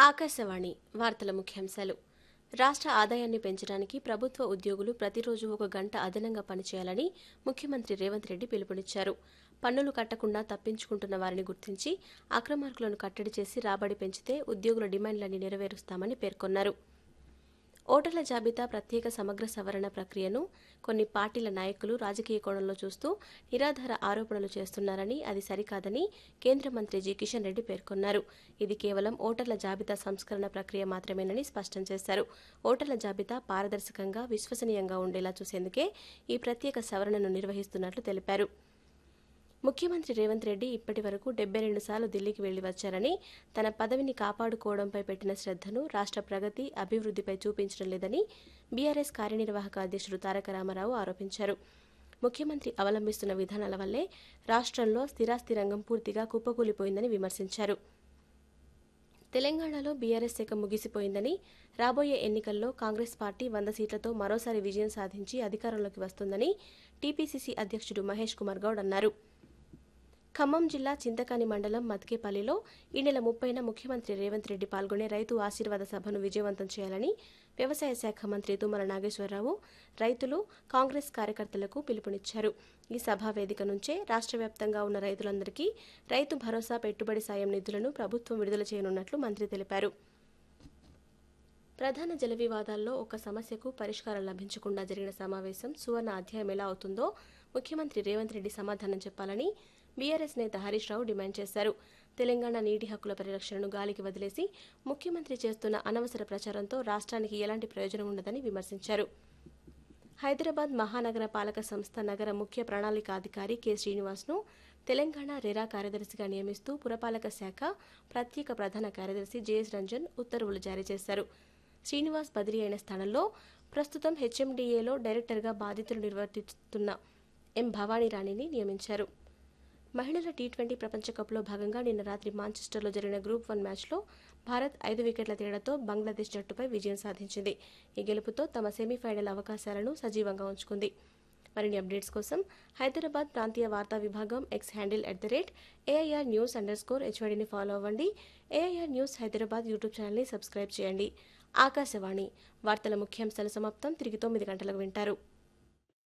ఆకాశవాణి వార్తల ముఖ్యాంశాలు రాష్ట్ర ఆదాయాన్ని పెంచడానికి ప్రభుత్వ ఉద్యోగులు ప్రతిరోజు ఒక గంట అదనంగా పనిచేయాలని ముఖ్యమంత్రి రేవంత్ రెడ్డి పిలుపునిచ్చారు పన్నులు కట్టకుండా తప్పించుకుంటున్న వారిని గుర్తించి అక్రమార్కులను కట్టడి చేసి రాబడి పెంచితే ఉద్యోగుల డిమాండ్లన్నీ నెరవేరుస్తామని పేర్కొన్నారు ఓటర్ల జాబితా ప్రత్యేక సమగ్ర సవరణ ప్రక్రియను కొన్ని పార్టీల నాయకులు రాజకీయ కోణంలో చూస్తూ నిరాధార ఆరోపణలు చేస్తున్నారని అది సరికాదని కేంద్ర మంత్రి జి కిషన్ రెడ్డి పేర్కొన్నారు ఇది కేవలం ఓటర్ల జాబితా సంస్కరణ ప్రక్రియ మాత్రమేనని స్పష్టం చేశారు ఓటర్ల జాబితా పారదర్శకంగా విశ్వసనీయంగా ఉండేలా చూసేందుకే ఈ ప్రత్యేక సవరణను నిర్వహిస్తున్నట్లు తెలిపారు ముఖ్యమంత్రి రేవంత్ రెడ్డి ఇప్పటి వరకు డెబ్బై రెండు సార్లు ఢిల్లీకి వెళ్లి వచ్చారని తన పదవిని కాపాడుకోవడంపై పెట్టిన శ్రద్ధను రాష్ట్ర ప్రగతి అభివృద్ధిపై చూపించడం లేదని బీఆర్ఎస్ కార్యనిర్వాహక అధ్యక్షుడు తారక రామారావు ఆరోపించారు ముఖ్యమంత్రి అవలంబిస్తున్న విధానాల వల్లే రాష్ట్రంలో స్థిరాస్తి రంగం పూర్తిగా కుప్పకూలిపోయిందని విమర్శించారు తెలంగాణలో బీఆర్ఎస్ శాఖ ముగిసిపోయిందని రాబోయే ఎన్నికల్లో కాంగ్రెస్ పార్టీ వంద సీట్లతో మరోసారి విజయం సాధించి అధికారంలోకి వస్తుందని టీపీసీసీ అధ్యక్షుడు మహేష్ కుమార్ గౌడ్ అన్నారు ఖమ్మం జిల్లా చింతకాని మండలం మత్కేపల్లిలో ఈ నెల ముప్పైన ముఖ్యమంత్రి రేవంత్ రెడ్డి పాల్గొనే రైతు ఆశీర్వాద సభను విజయవంతం చేయాలని వ్యవసాయ శాఖ మంత్రి తుమ్మల నాగేశ్వరరావు రైతులు కాంగ్రెస్ కార్యకర్తలకు పిలుపునిచ్చారు ఈ సభా వేదిక నుంచే రాష్ట్ర వ్యాప్తంగా ఉన్న రైతులందరికీ రైతు భరోసా పెట్టుబడి సాయం నిధులను ప్రభుత్వం విడుదల చేయనున్నట్లు మంత్రి తెలిపారు ప్రధాన జల వివాదాల్లో ఒక సమస్యకు పరిష్కారం లభించకుండా జరిగిన సమావేశం సువర్ణ అధ్యాయం ఎలా అవుతుందో ముఖ్యమంత్రి రేవంత్ రెడ్డి సమాధానం చెప్పాలని బీఆర్ఎస్ నేత హరీష్ రావు డిమాండ్ చేశారు తెలంగాణ నీటి హక్కుల పరిరక్షణను గాలికి వదిలేసి ముఖ్యమంత్రి చేస్తున్న అనవసర ప్రచారంతో రాష్ట్రానికి ఎలాంటి ప్రయోజనం ఉండదని విమర్శించారు హైదరాబాద్ మహానగర పాలక సంస్థ నగర ముఖ్య ప్రణాళికాధికారి కె శ్రీనివాస్ను తెలంగాణ రెరా కార్యదర్శిగా నియమిస్తూ పురపాలక శాఖ ప్రత్యేక ప్రధాన కార్యదర్శి జేఎస్ రంజన్ ఉత్తర్వులు జారీ చేశారు శ్రీనివాస్ బదిలీ అయిన స్థానంలో ప్రస్తుతం హెచ్ఎండిఏలో డైరెక్టర్గా బాధ్యతలు నిర్వర్తిస్తున్న ఎం భవానీ రాణిని నియమించారు మహిళల టీ ట్వంటీ ప్రపంచ కప్లో భాగంగా నిన్న రాత్రి మాంచెస్టర్లో జరిగిన గ్రూప్ వన్ మ్యాచ్లో భారత్ ఐదు వికెట్ల తేడాతో బంగ్లాదేశ్ జట్టుపై విజయం సాధించింది ఈ గెలుపుతో తమ సెమీఫైనల్ అవకాశాలను సజీవంగా ఉంచుకుంది మరిన్ని అప్డేట్స్ కోసం హైదరాబాద్ ప్రాంతీయ వార్తా విభాగం X handle at the rate AIR news underscore స్కోర్ హెచ్వైడిని ఫాలో అవ్వండి ఏఐఆర్ న్యూస్ హైదరాబాద్ యూట్యూబ్ ఛానల్ని సబ్స్క్రైబ్ చేయండి ఆకాశవాణి వార్తల ముఖ్యాంశాలు సమాప్తం తిరిగి తొమ్మిది గంటలకు వింటారు